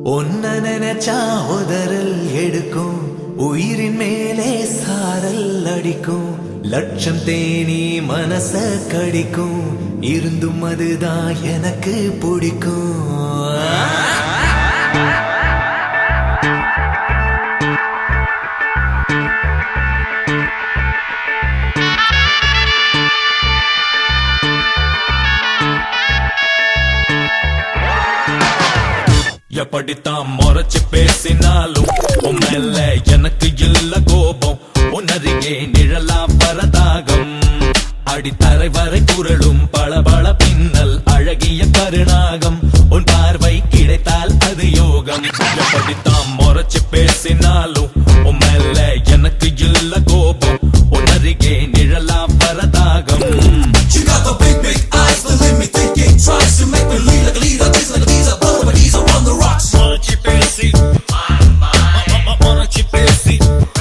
ஒன்ன நினைச்சா உதறல் எடுக்கும் உயிரின் மேலே சாரல் அடிக்கும் லட்சம் தேனி மனச கடிக்கும் இருந்தும் அதுதான் எனக்கு பிடிக்கும் எப்படித்தான் முறைச்சு பேசினாலும் உன் மேல எனக்கு இல்ல கோபம் உன்னருகே நிழலா பரதாகம் அடித்தரை வரை குரலும் பளபள பின்னல் அழகிய கருணாகம் உன் பார்வை கிடைத்தால் அது யோகம் எப்படித்தான் முறைச்சு பேசினாலும் உன் மேல எனக்கு இல்ல கோபம் உன்னருகே நிழலா பரதாகம் She got the big, big eyes, the limit thinking. Tries to make me lead like a leader. This like a teaser, but these are on the rocks. முறைச்சு பேசி முறைச்சு பேசி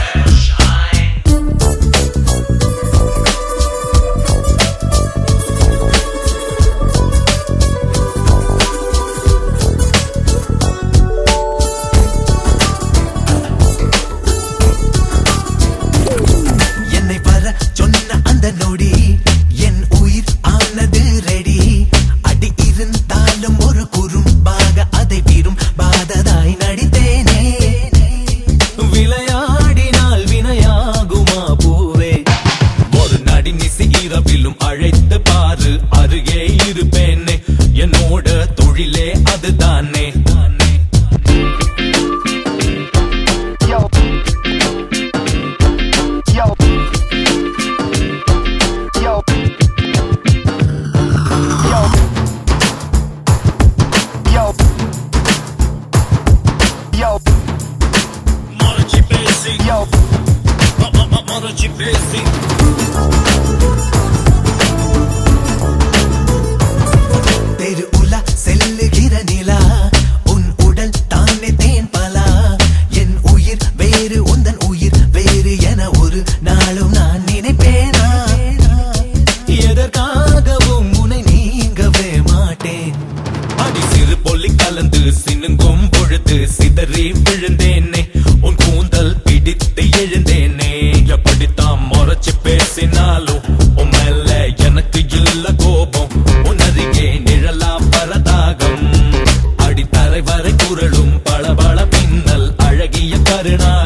என்னை வர சொன்ன அந்த நொடி என் உயிர் ஆனது ரெடி அடி இருந்தாலும் ஒரு குறும்பாக அதை விரும் பாததாய் நடித்தேனே விளையாடினால் வினையாகுமா பூவே ஒரு நடினிசி இரவிலும் அழைத்து பாரு அருகே இருப்பேனே என்னோட தொழிலே அதுதானே Yo. Yo. Yo. Yo. Yo. Yo. முறைச்சு பேசி Yo. முறைச்சு பேசி தெரு உலா செல்லுகிற நிலா உன் உடல் தானே தேன் பலா என் உயிர் வேறு உந்தன் உயிர் வேறு என ஒரு நாளும் நான் நினைப்பேனா எதற்காகவும் உன்னை நீங்கவே மாட்டேன் அடி சிறு பொல்லி கலந்து சினுங்கும் பொழுது சிதறி விழுந்தேனே உன் கூந்தல் பிடித்து எழுந்தேனே எப்படித்தான் முறைச்சு பேசினாலும் உன் மேல எனக்கு இல்ல கோபம் உன் அருகே நிழலா பரதாகம் அடித்தரை வரை குரலும் பளபள பின்னல் அழகிய கருணா